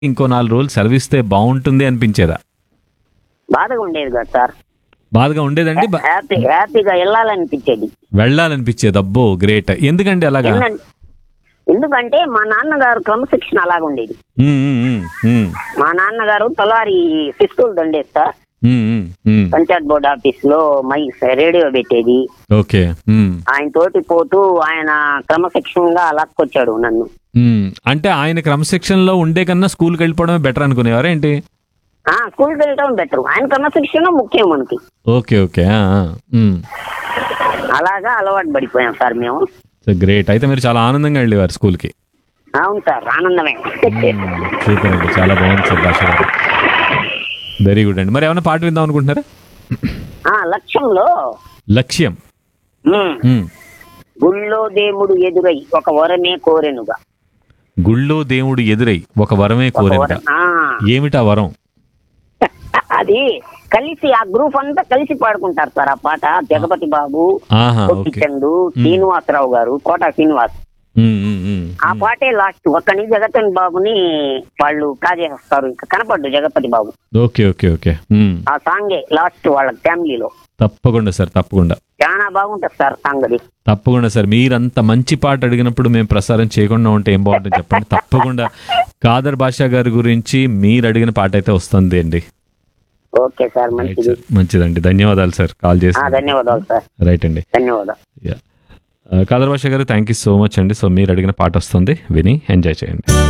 ఇంకో నాలుగు రోజులు సెలవిస్తే బాగుంటుంది అనిపించేదా బాధగా ఉండేది కదా సార్ బాధగా ఉండేదండి బ- హ్యాపీ హ్యాపీగా వెళ్ళాలనిపించేది వెళ్ళాలనిపించేది అబ్బో గ్రేట్ ఎందుకండి అలాగా ఏంటంటే- ఎందుకంటే మా నాన్నగారు క్రమశిక్షణ అలాగ ఉండేది ఉమ్, ఉమ్, ఉమ్, ఉమ్, మా నాన్నగారు తలారి పిస్తూల్ దండేది సార్ ఉమ్, ఉమ్, ఉమ్. పంచాయత్ బోర్డ్ ఆఫీస్ లో మై రేడియో పెట్టేది ఓకే ఉమ్, ఆయన తోటి పోతూ ఆయన క్రమశిక్షణగా లాక్కొచ్చాడు నన్ను ఉమ్. అంటే ఆయన క్రమశిక్షణలో ఉండే కన్నా స్కూల్కి వెళ్ళిపోవడమే బెటర్ అనుకునేవారా ఏంటి ఆ స్కూల్కి వెళ్ళటం బెటర్ ఆయన క్రమశిక్షణ ముఖ్యం మనకి ఓకే ఓకే ఆ, ఆ. ఉమ్. అలాగా అలవాటు పడిపోయాం సార్ మేము సో గ్రేట్ అయితే మీరు చాలా ఆనందంగా వెళ్ళేవారు స్కూల్కి అవును సార్ ఆనందమే సూపర్ అండి చాలా బాగుంది సార్ భాష గారు వెరీ గుడ్ అండి మరి ఏమైనా పాట విందాం అనుకుంటున్నారా ఆ లక్ష్యంలో లక్ష్యం ఉమ్, ఉమ్. గుళ్ళో దేవుడు ఎదురై ఒక వరమే కోరెనుగా గుళ్ళో దేవుడు ఎదురై ఒక వరమే ఒక కోరింట వరం ఆ, ఏమిటా వరం అది కలిసి ఆ గ్రూప్ అంతా కలిసి పాడుకుంటారు సార్ ఆ పాట జగపతి బాబు ఆహా ఓకే కొట్టిచందు శ్రీనివాసరావు గారు కోట శ్రీనివాస్ ఉమ్, ఉమ్, ఉమ్. ఆ పాటే లాస్ట్ ఒక్కని జగపతి బాబుని వాళ్ళు కాజేస్తారు ఇంకా కనపడ్డు Jagapathi Babu okay okay okay ఉమ్. ఆ సాంగే లాస్ట్ వాళ్ళ ఫ్యామిలీలో తప్పకుండా సార్ తప్పకుండా చాలా బాగుంటది సార్ సాంగ్ అది తప్పకుండా సార్ మీరంత మంచి పాట అడిగినప్పుడు మేము ప్రసారం చేయకుండా ఉంటే ఏం బాగుంటుంది చెప్పండి తప్పకుండా కాదర్ బాషా గారి గురించి మీరు అడిగిన పాట అయితే వస్తుంది అండి ఓకే సార్ రైట్ మంచిది సార్ మంచిదండి ధన్యవాదాలు సార్ కాల్ చేసి ఆ, ధన్యవాదాలు సార్ రైట్ అండి ధన్యవాదాలు యా. ఆ, కాదర్ బాషా గారు థ్యాంక్ యూ సో మచ్ అండి సో మీరు అడిగిన పాట వస్తుంది విని ఎంజాయ్ చేయండి